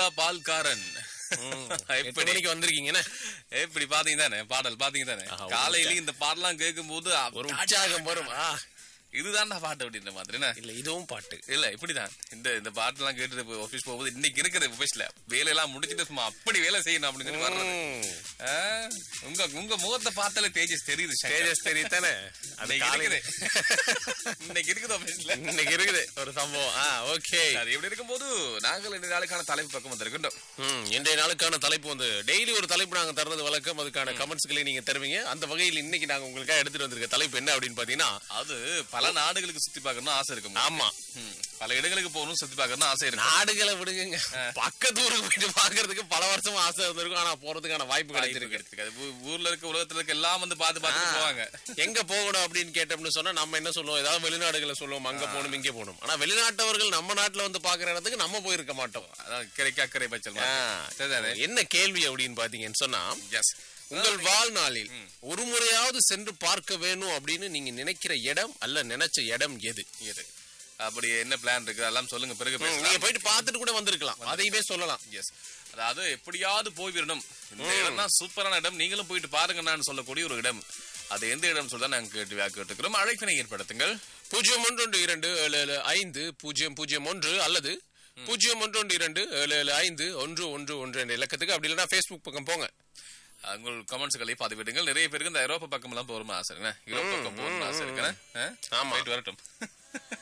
பால்காரன் எட்டு எப்படி மணிக்கு வந்திருக்கீங்கன்னு எப்படி பாத்தீங்க தானே பாடல் பாத்தீங்க தானே ஆஹா, ஒரு காலையில இந்த பாடலாம் கேட்கும் போது ஒரு உற்சாகம் வரும் ஆ, இதுதான்டா பாட்டு அப்படின்ற மாதிரி என்ன இல்ல இதுவும் பாட்டு இல்ல இப்படிதான் இந்த இந்த பாட்டெல்லாம் கேட்டுட்டு ஆபீஸ் போகும்போது இன்னைக்கு இருக்குது ஆபீஸ்ல வேலையெல்லாம் முடிச்சிட்டு சும்மா அப்படி வேலை செய்யணும் அப்படின்னு சொல்லி வர்றது ம். ஆ, உங்க உங்க முகத்தை பார்த்தாலே தேஜஸ் தெரியுது சங்கர். தேஜஸ் தெரியுதானே அது இன்னைக்கு காலையில இருக்குது இன்னைக்கு இருக்குது ஆபீஸ்ல இன்னைக்கு இருக்குது ஒரு சம்பவம் ஆ ஓகே அது எப்படி இருக்கும்போது நாங்கள் இந்த நாளுக்கான தலைப்பு பக்கம் வந்திருக்கின்றோம் ம், இன்றைய நாளுக்கான தலைப்பு வந்து டெய்லி ஒரு தலைப்பு நாங்க தர்றது வழக்கம் அதுக்கான கமெண்ட்ஸ்களை நீங்க தருவீங்க அந்த வகையில் இன்னைக்கு நாங்க உங்களுக்காக எடுத்துட்டு வந்திருக்க தலைப்பு என்ன அப்படின்னு பாத்தீங்கன்னா அது பல நாடுகளுக்கு சுத்தி பார்க்கணும்னு ஆசை இருக்கும் ஆமா ம், பல இடங்களுக்கு போகணும் சுத்தி பார்க்கணும்னு ஆசை இருக்கும் நாடுகளை விடுங்க பக்கத்து ஊருக்கு போயிட்டு பாக்குறதுக்கு பல வருஷமா ஆசை இருந்திருக்கும் ஆனா போறதுக்கான வாய்ப்பு கிடைச்சிருக்கு கிடைச்சிருக்கு அது ஊ- ஊர்ல இருக்க உலகத்துல இருக்க எல்லாம் வந்து பார்த்து பார்த்து போவாங்க எங்க போகணும் அப்படின்னு கேட்டோம்னு சொன்னா நம்ம என்ன சொல்லுவோம் ஏதாவது வெளிநாடுகளை சொல்லுவோம் அங்க போகணும் இங்க போகணும் ஆனா வெளிநாட்டவர்கள் நம்ம நாட்டுல வந்து பாக்குற இடத்துக்கு நம்ம போயிருக்க மாட்டோம் அதான் கிடைக்க அக்கறை பச்சல் ஆ, சரிதானே என்ன கேள்வி அப்படின்னு பாத்தீங்கன்னு சொன்னா எஸ் உங்கள் வாழ்நாளில் ஒரு முறையாவது சென்று பார்க்க வேணும் அப்படின்னு நீங்க நினைக்கிற இடம் அல்ல நினைச்ச இடம் எது இது அப்படி என்ன பிளான் இருக்கு அதெல்லாம் சொல்லுங்க பிறகு ம், பேசலாம் நீங்க போயிட்டு பார்த்துட்டு கூட வந்திருக்கலாம் அதையுமே சொல்லலாம் எஸ் அதாவது எப்படியாவது போய் விடணும் இந்த இடம் தான் சூப்பரான இடம் நீங்களும் போயிட்டு பாருங்கன்னு சொல்லக்கூடிய ஒரு இடம் அது எந்த இடம் சொல்லி நாங்க கேட்டு கேட்டுக்கிறோம் அழைப்பினை ஏற்படுத்துங்கள் பூஜ்ஜியம் ஒன்று ஒன்று இரண்டு ஏழு ஏழு ஐந்து பூஜ்ஜியம் பூஜ்ஜியம் ஒன்று அல்லது பூஜ்ஜியம் ஒன்று ஒன்று இரண்டு ஏழு ஏழு ஐந்து ஒன்று ஒன்று ஒன்று என்ற இலக்கத்துக்கு அப்படி இல்லைன்னா ஃபேஸ்புக் பக்கம் போங்க உங்கள் கமெண்ட்ஸ்களை பதிவிடுங்கள் நிறைய பேருக்கு இந்த ஐரோப்பா பக்கம் எல்லாம் போகணும் ஆசை இருக்குண்ணே யூரோப் பக்கம் போகணும்னு ஆசை இருக்குண்ணே ஆமா. போயிட்டு வரட்டும்